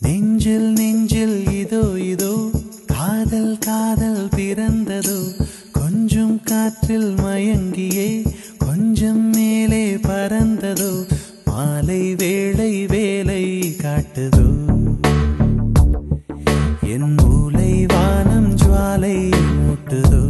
நெஞ்சில் நெஞ்சில் இதோ இதோ காதல் காதல் பிறந்ததோ கொஞ்சம் காற்றில் மயங்கியே கொஞ்சம் மேலே பறந்ததோ மாலை வேளை வேலை காட்டுதோ என் மூலை வானம் ஜுவாலை மூட்டுதோ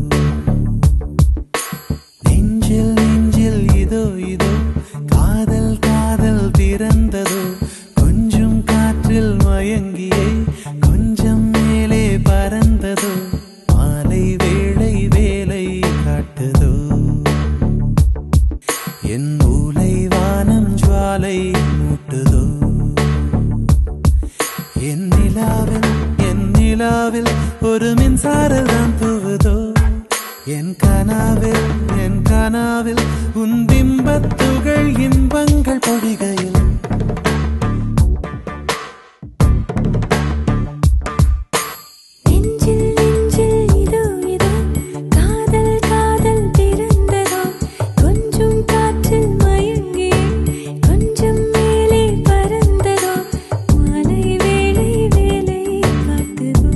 நெஞ்சில் நெஞ்சில் இதோ இதோ காதல் காதல் பிறந்ததோ கொஞ்சம் காற்றில் மயங்கியே கொஞ்சம் மேலே பறந்ததோ மாலை வேளை வேலை காட்டுதோ என் மூலை வானம் ஜுவாலை மூட்டுதோ என் நிலாவில் என் நிலாவில் ஒரு மின்சாரம் தான் தூவுதோ என் கனாவில் என் கனாவில் உன் பிம்பத்துகள் இன்பங்கள் பொழிகையில் நெஞ்சில் நெஞ்சில் இதோ இதோ காதல் காதல் பிறந்ததோ கொஞ்சம் காற்றில் மயங்கி கொஞ்சம் மேலே பறந்ததோ மாலை வேளை வேலை காட்டுதோ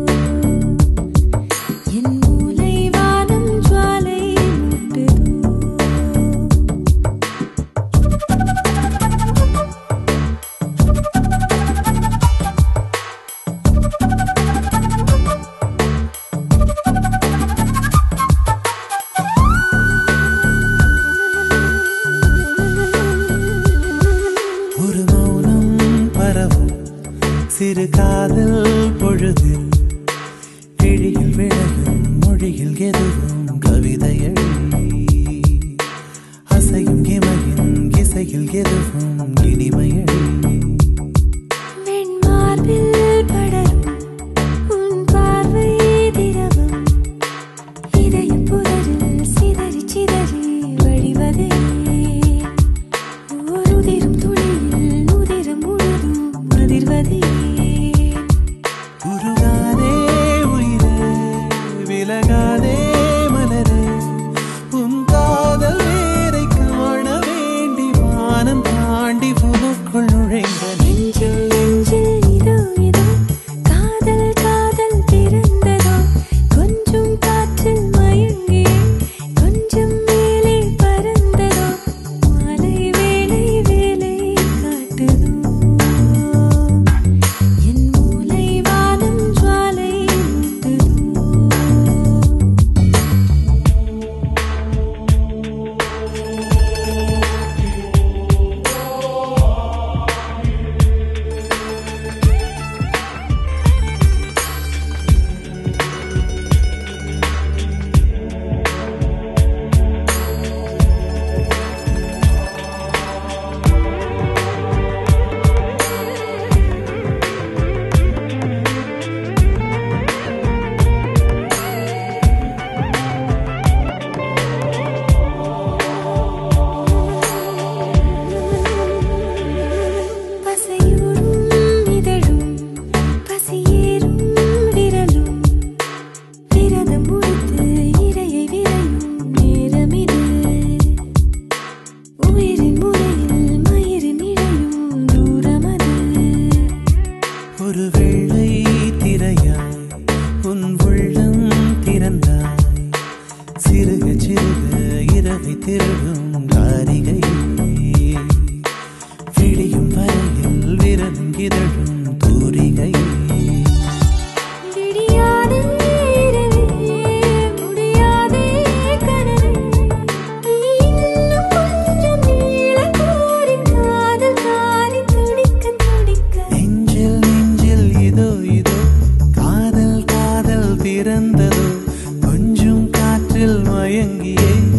என் மூலை வானம் ஜுவாலை மூட்டுதோ ஒரு மௌனம் பரவும் சிறு காதல் பொழுதில் விழியில் விளையும் மொழியில் எதுவும் கவிதையள் அசையும் இமையின் இசையில் எதுவும் இனிமையள் வெண்மார்பில் படரும் உன் பார்வை திரவம் இதயம் புதரில் சிதறி சிதறி வழிவதே ஓர் உதிரும் துளியில் உதிரம் முழுதும் அதிர்வதே உருகாதே உயிரே விலகாதே மலரே உன் காதல் வேரை காண வேண்டி வானம் தாண்டி புதுக்குள் நுழைந்த நெஞ்சில் நெஞ்சில் இதோ இதோ காதல் காதல் பிறந்ததோ கொஞ்சம் காற்றில் மயங்கி கொஞ்சம் மேலே பறந்ததோ மாலை வேளை வேலை காட்டுதோ என் மூலை வானம் ஜுவாலை மூட்டுதோ பசையூரும் இதழும் பசியேறும் விரலும் விரதம் முடித்து இரையை விரையும் நேரமிது உயிரின் முறையில் மயிரின் இழையும் தூரமது ஒரு வெள்ளை திரையாய் உன் உள்ளம் திறந்தாய் சிறுக சிறுக இரவை திருடும் காரிகை விழியும் வரையில் விரலும் இதழும் தூரிகை விடியாத இரவே முடியாதே கனவே நீ இன்னும் கொஞ்சம் நீள கோரி காதல் காரி துடிக்க துடிக்க நெஞ்சில் நெஞ்சில் இதோ இதோ காதல் காதல் பிறந்ததோ கொஞ்சம் காற்றில் மயங்கியே